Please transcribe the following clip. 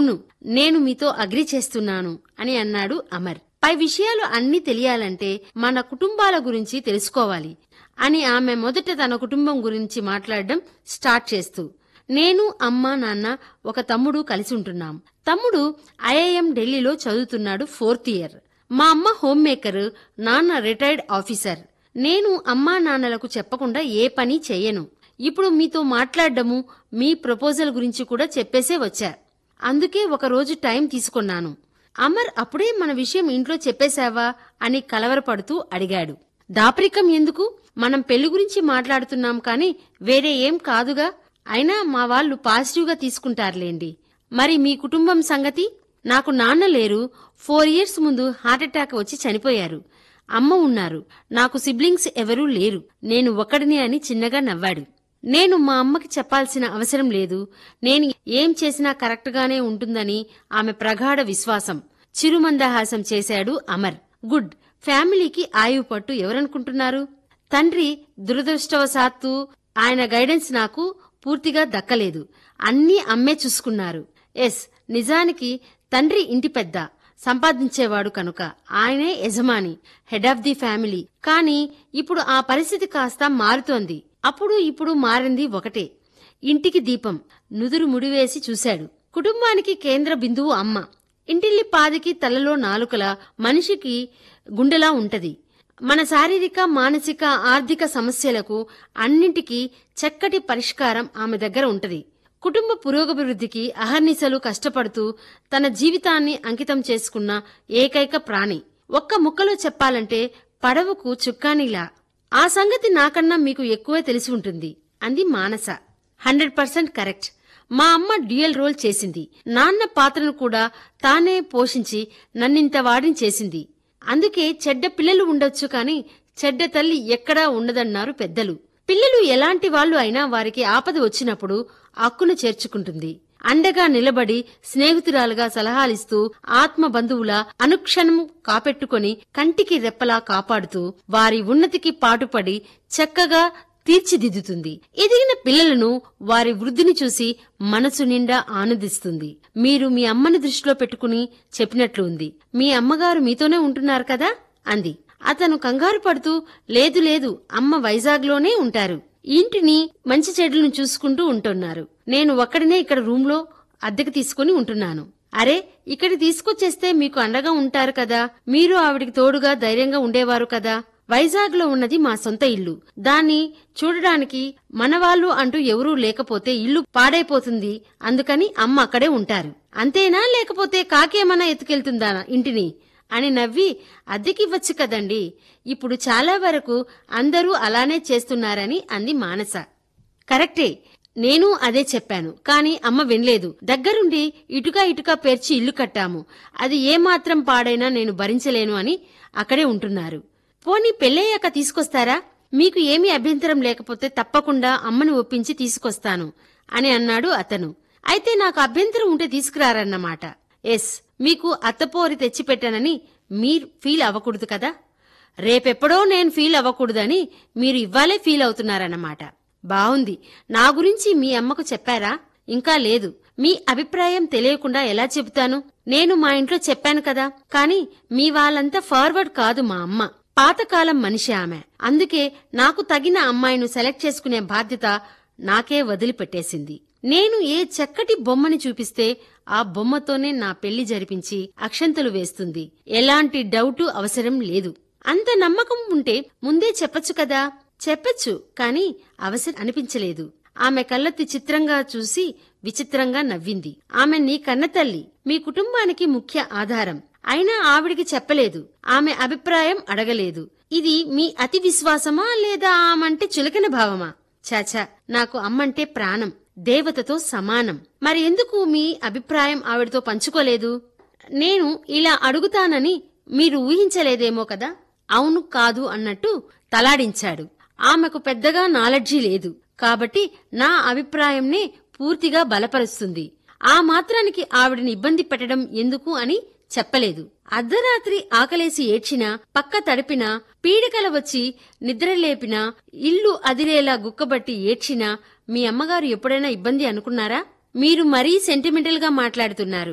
అవును నేను మీతో అగ్రి చేస్తున్నాను అని అన్నాడు అమర్ పై విషయాలు అన్నీ తెలియాలంటే మన కుటుంబాల గురించి తెలుసుకోవాలి అని ఆమె మొదట తన కుటుంబం గురించి మాట్లాడడం స్టార్ట్ చేస్తూ నేను అమ్మ నాన్న ఒక తమ్ముడు కలిసి ఉంటున్నాం తమ్ముడు ఐఐఎం ఢిల్లీలో చదువుతున్నాడు ఫోర్త్ ఇయర్ మా అమ్మ హోమ్ మేకర్ నాన్న రిటైర్డ్ ఆఫీసర్ నేను అమ్మా నాన్నలకు చెప్పకుండా ఏ పని చెయ్యను ఇప్పుడు మీతో మాట్లాడడము మీ ప్రపోజల్ గురించి కూడా చెప్పేసే వచ్చా అందుకే ఒక రోజు టైం తీసుకున్నాను అమర్ అప్పుడే మన విషయం ఇంట్లో చెప్పేశావా అని కలవరపడుతూ అడిగాడు దాపరికం ఎందుకు మనం పెళ్లి గురించి మాట్లాడుతున్నాం కానీ వేరే ఏం కాదుగా అయినా మా వాళ్ళు పాజిటివ్గా తీసుకుంటారులేండి మరి మీ కుటుంబం సంగతి నాకు నాన్న లేరు ఫోర్ ఇయర్స్ ముందు హార్ట్అటాక్ వచ్చి చనిపోయారు అమ్మ ఉన్నారు నాకు సిబ్లింగ్స్ ఎవరూ లేరు నేను ఒక్కడిని అని చిన్నగా నవ్వాడు నేను మా అమ్మకి చెప్పాల్సిన అవసరం లేదు నేను ఏం చేసినా కరెక్ట్గానే ఉంటుందని ఆమె ప్రగాఢ విశ్వాసం చిరుమందహాసం చేశాడు అమర్ గుడ్ ఫ్యామిలీకి ఆయువు పట్టు ఎవరనుకుంటున్నారు తండ్రి దురదృష్టవశాత్తు ఆయన గైడెన్స్ నాకు పూర్తిగా దక్కలేదు అన్నీ అమ్మే చూసుకున్నారు ఎస్ నిజానికి తండ్రి ఇంటి పెద్ద సంపాదించేవాడు కనుక ఆయనే యజమాని హెడ్ ఆఫ్ ది ఫ్యామిలీ కానీ ఇప్పుడు ఆ పరిస్థితి కాస్త మారుతోంది అప్పుడు ఇప్పుడు మారింది ఒకటే ఇంటికి దీపం నుదురు ముడివేసి చూశాడు కుటుంబానికి కేంద్ర బిందువు అమ్మ ఇంటిల్లి పాదికి తలలో నాలుకల మనిషికి గుండెలా ఉంటది మన శారీరక మానసిక ఆర్థిక సమస్యలకు అన్నింటికీ చక్కటి పరిష్కారం ఆమె దగ్గర ఉంటది కుటుంబ పురోగభివృద్ధికి అహర్నిశలు కష్టపడుతూ తన జీవితాన్ని అంకితం చేసుకున్న ఏకైక ప్రాణి ఒక్క ముక్కలో చెప్పాలంటే పడవకు చుక్కానిలా ఆ సంగతి నాకన్నా మీకు ఎక్కువే తెలిసి ఉంటుంది అంది మానస హండ్రెడ్ పర్సెంట్ కరెక్ట్ మా అమ్మ డ్యూయల్ రోల్ చేసింది నాన్న పాత్రను కూడా తానే పోషించి నన్నింత వాడిని చేసింది అందుకే చెడ్డ పిల్లలు ఉండొచ్చు కాని చెడ్డ తల్లి ఎక్కడా ఉండదన్నారు పెద్దలు పిల్లలు ఎలాంటి వాళ్ళు అయినా వారికి ఆపద వచ్చినప్పుడు అక్కును చేర్చుకుంటుంది అండగా నిలబడి స్నేహితురాలుగా సలహాలిస్తూ ఆత్మ బంధువుల అనుక్షణం కాపెట్టుకొని కంటికి రెప్పలా కాపాడుతూ వారి ఉన్నతికి పాటుపడి చక్కగా తీర్చిదిద్దుతుంది ఎదిగిన పిల్లలను వారి వృద్ధిని చూసి మనసు నిండా ఆనందిస్తుంది మీరు మీ అమ్మని దృష్టిలో పెట్టుకుని చెప్పినట్లు ఉంది మీ అమ్మగారు మీతోనే ఉంటున్నారు కదా అంది అతను కంగారు పడుతూ లేదు లేదు అమ్మ వైజాగ్లోనే ఉంటారు ఇంటిని మంచి చెడులను చూసుకుంటూ ఉంటున్నారు నేను ఒక్కడినే ఇక్కడ రూంలో అద్దెకు తీసుకుని ఉంటున్నాను అరే ఇక్కడి తీసుకొచ్చేస్తే మీకు అండగా ఉంటారు కదా మీరు ఆవిడికి తోడుగా ధైర్యంగా ఉండేవారు కదా వైజాగ్ లో ఉన్నది మా సొంత ఇల్లు దాన్ని చూడడానికి మనవాళ్లు అంటూ ఎవరూ లేకపోతే ఇల్లు పాడైపోతుంది అందుకని అమ్మ అక్కడే ఉంటారు అంతేనా లేకపోతే కాకేమన్నా ఎత్తుకెళ్తుందా ఇంటిని అని నవ్వి అద్దెకివ్వచ్చు కదండి ఇప్పుడు చాలా వరకు అందరూ అలానే చేస్తున్నారని అంది మానస కరెక్టే నేను అదే చెప్పాను కాని అమ్మ వినలేదు దగ్గరుండి ఇటుక ఇటుక పేర్చి ఇల్లు కట్టాము అది ఏమాత్రం పాడైనా నేను భరించలేను అని అక్కడే ఉంటున్నారు పోనీ పెళ్ళయ్యాక తీసుకొస్తారా మీకు ఏమీ అభ్యంతరం లేకపోతే తప్పకుండా అమ్మని ఒప్పించి తీసుకొస్తాను అని అన్నాడు అతను అయితే నాకు అభ్యంతరం ఉంటే తీసుకురారన్నమాట ఎస్ మీకు అత్తపోరి తెచ్చిపెట్టానని మీరు ఫీల్ అవ్వకూడదు కదా రేపెప్పుడో నేను ఫీల్ అవ్వకూడదని మీరు ఇవ్వాలే ఫీల్ అవుతున్నారన్నమాట బావుంది నా గురించి మీ అమ్మకు చెప్పారా ఇంకా లేదు మీ అభిప్రాయం తెలియకుండా ఎలా చెబుతాను నేను మా ఇంట్లో చెప్పాను కదా కాని మీ వాళ్ళంతా ఫార్వర్డ్ కాదు మా అమ్మ పాతకాలం మనిషి ఆమె అందుకే నాకు తగిన అమ్మాయిను సెలెక్ట్ చేసుకునే బాధ్యత నాకే వదిలిపెట్టేసింది నేను ఏ చక్కటి బొమ్మని చూపిస్తే ఆ బొమ్మతోనే నా పెళ్లి జరిపించి అక్షంతలు వేస్తుంది ఎలాంటి డౌటు అవసరం లేదు అంత నమ్మకం ఉంటే ముందే చెప్పొచ్చు కదా చెప్పొచ్చు కాని అవసరం అనిపించలేదు ఆమె కళ్ళెత్తి చిత్రంగా చూసి విచిత్రంగా నవ్వింది ఆమె నీ కన్నతల్లి మీ కుటుంబానికి ముఖ్య ఆధారం అయినా ఆవిడికి చెప్పలేదు ఆమె అభిప్రాయం అడగలేదు ఇది మీ అతి విశ్వాసమా లేదా ఆమంటే చులకన భావమా చాచా నాకు అమ్మంటే ప్రాణం దేవతతో సమానం మరి ఎందుకు మీ అభిప్రాయం ఆవిడతో పంచుకోలేదు నేను ఇలా అడుగుతానని మీరు ఊహించలేదేమో కదా అవును కాదు అన్నట్టు తలాడించాడు ఆమెకు పెద్దగా నాలెడ్జి లేదు కాబట్టి నా అభిప్రాయంనే పూర్తిగా బలపరుస్తుంది ఆ మాత్రానికి ఆవిడని ఇబ్బంది పెట్టడం ఎందుకు అని చెప్పలేదు అర్ధరాత్రి ఆకలేసి ఏడ్చినా పక్క తడిపినా పీడికల వచ్చి నిద్రలేపినా ఇల్లు అదిరేలా గుక్కబట్టి ఏడ్చినా మీ అమ్మగారు ఎప్పుడైనా ఇబ్బంది అనుకున్నారా మీరు మరీ సెంటిమెంటల్ గా మాట్లాడుతున్నారు